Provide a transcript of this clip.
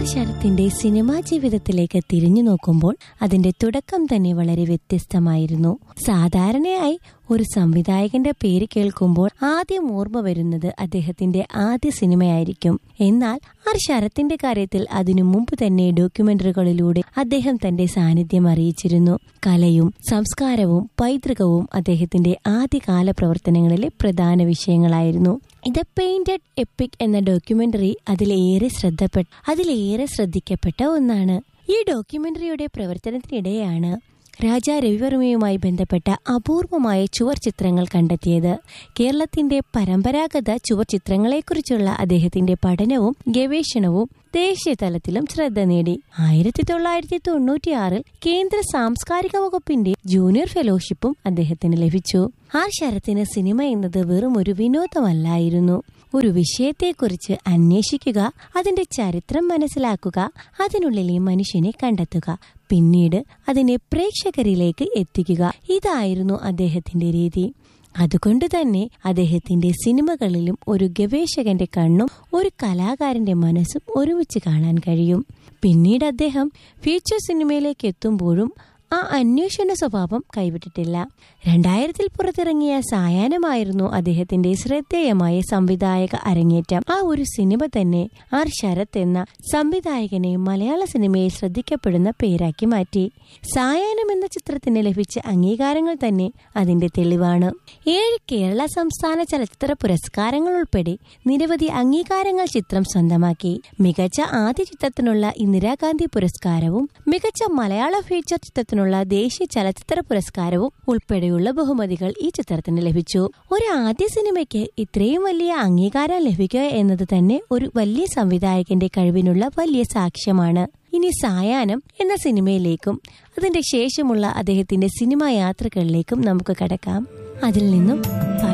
ശരത്തിന്റെ cinema ജീവിതത്തിലേക്ക് തിരിഞ്ഞു നോക്കുമ്പോൾ അതിന്റെ തുടക്കം തന്നെ വളരെ വ്യത്യസ്തമായിരുന്നു സാധാരണയായി ഒരു സംവിധായകന്റെ പേര് കേൾക്കുമ്പോൾ ആദ്യം ഓർമ്മ വരുന്നത് അദ്ദേഹത്തിന്റെ ആദ്യ സിനിമയായിരിക്കും എന്നാൽ ആർ ശരത്തിന്റെ കാര്യത്തിൽ അതിനു മുമ്പ് തന്നെ ഡോക്യുമെന്ററികളിലൂടെ അദ്ദേഹം തന്റെ സാന്നിധ്യം അറിയിച്ചിരുന്നു കലയും സംസ്കാരവും പൈതൃകവും അദ്ദേഹത്തിന്റെ ആദ്യകാല പ്രവർത്തനങ്ങളിലെ പ്രധാന വിഷയങ്ങളായിരുന്നു ഇത് പെയിന്റഡ് എപ്പിക് എന്ന ഡോക്യുമെന്ററി അതിലേറെ ശ്രദ്ധപ്പെട്ട അതിലേറെ ശ്രദ്ധിക്കപ്പെട്ട ഒന്നാണ് ഈ ഡോക്യുമെന്ററിയുടെ പ്രവർത്തനത്തിനിടെയാണ് രാജാ രവിവർമ്മയുമായി ബന്ധപ്പെട്ട അപൂർവമായ ചുവർ ചിത്രങ്ങൾ കണ്ടെത്തിയത് കേരളത്തിന്റെ പരമ്പരാഗത ചുവർ ചിത്രങ്ങളെക്കുറിച്ചുള്ള അദ്ദേഹത്തിന്റെ പഠനവും ഗവേഷണവും ദേശീയ തലത്തിലും ശ്രദ്ധ നേടി ആയിരത്തി തൊള്ളായിരത്തി തൊണ്ണൂറ്റിയാറിൽ കേന്ദ്ര സാംസ്കാരിക വകുപ്പിന്റെ ജൂനിയർ ഫെലോഷിപ്പും അദ്ദേഹത്തിന് ലഭിച്ചു ആ ശരത്തിന് സിനിമ എന്നത് വെറും ഒരു വിനോദമല്ലായിരുന്നു ഒരു വിഷയത്തെക്കുറിച്ച് അന്വേഷിക്കുക അതിന്റെ ചരിത്രം മനസ്സിലാക്കുക അതിനുള്ളിലെ മനുഷ്യനെ കണ്ടെത്തുക പിന്നീട് അതിനെ പ്രേക്ഷകരിലേക്ക് എത്തിക്കുക ഇതായിരുന്നു അദ്ദേഹത്തിന്റെ രീതി അതുകൊണ്ട് തന്നെ അദ്ദേഹത്തിന്റെ സിനിമകളിലും ഒരു ഗവേഷകന്റെ കണ്ണും ഒരു കലാകാരന്റെ മനസ്സും ഒരുമിച്ച് കാണാൻ കഴിയും പിന്നീട് അദ്ദേഹം ഫീച്ചർ സിനിമയിലേക്ക് എത്തുമ്പോഴും ആ അന്വേഷണ സ്വഭാവം കൈവിട്ടിട്ടില്ല രണ്ടായിരത്തിൽ പുറത്തിറങ്ങിയ സായാഹ്നമായിരുന്നു അദ്ദേഹത്തിന്റെ ശ്രദ്ധേയമായ സംവിധായക അരങ്ങേറ്റം ആ ഒരു സിനിമ തന്നെ ആർ ശരത് എന്ന സംവിധായകനെ മലയാള സിനിമയിൽ ശ്രദ്ധിക്കപ്പെടുന്ന പേരാക്കി മാറ്റി സായാഹ്നം എന്ന ചിത്രത്തിന് ലഭിച്ച അംഗീകാരങ്ങൾ തന്നെ അതിന്റെ തെളിവാണ് ഏഴ് കേരള സംസ്ഥാന ചലച്ചിത്ര പുരസ്കാരങ്ങൾ ഉൾപ്പെടെ നിരവധി അംഗീകാരങ്ങൾ ചിത്രം സ്വന്തമാക്കി മികച്ച ആദ്യ ചിത്രത്തിനുള്ള ഇന്ദിരാഗാന്ധി പുരസ്കാരവും മികച്ച മലയാള ഫീച്ചർ ചിത്രത്തിനുള്ള ദേശീയ ചലച്ചിത്ര പുരസ്കാരവും ഉൾപ്പെടെയുള്ള ബഹുമതികൾ ഈ ചിത്രത്തിന് ലഭിച്ചു ഒരു ആദ്യ സിനിമയ്ക്ക് ഇത്രയും വലിയ അംഗീകാരം ലഭിക്കുക എന്നത് തന്നെ ഒരു വലിയ സംവിധായകന്റെ കഴിവിനുള്ള വലിയ സാക്ഷ്യമാണ് ഇനി സായാഹ്നം എന്ന സിനിമയിലേക്കും അതിന്റെ ശേഷമുള്ള അദ്ദേഹത്തിന്റെ സിനിമാ യാത്രകളിലേക്കും നമുക്ക് കടക്കാം അതിൽ നിന്നും